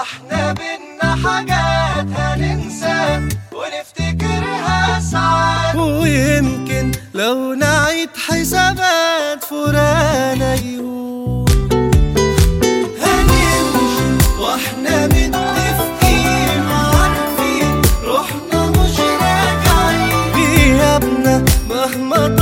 واحنا بينا حاجات هننسى ونفتكرها ساعات ويمكن لو نعيد حسابات فرانا يهون هنمشي واحنا متفقين عارفين روحنا مش راجعين غيابنا مهما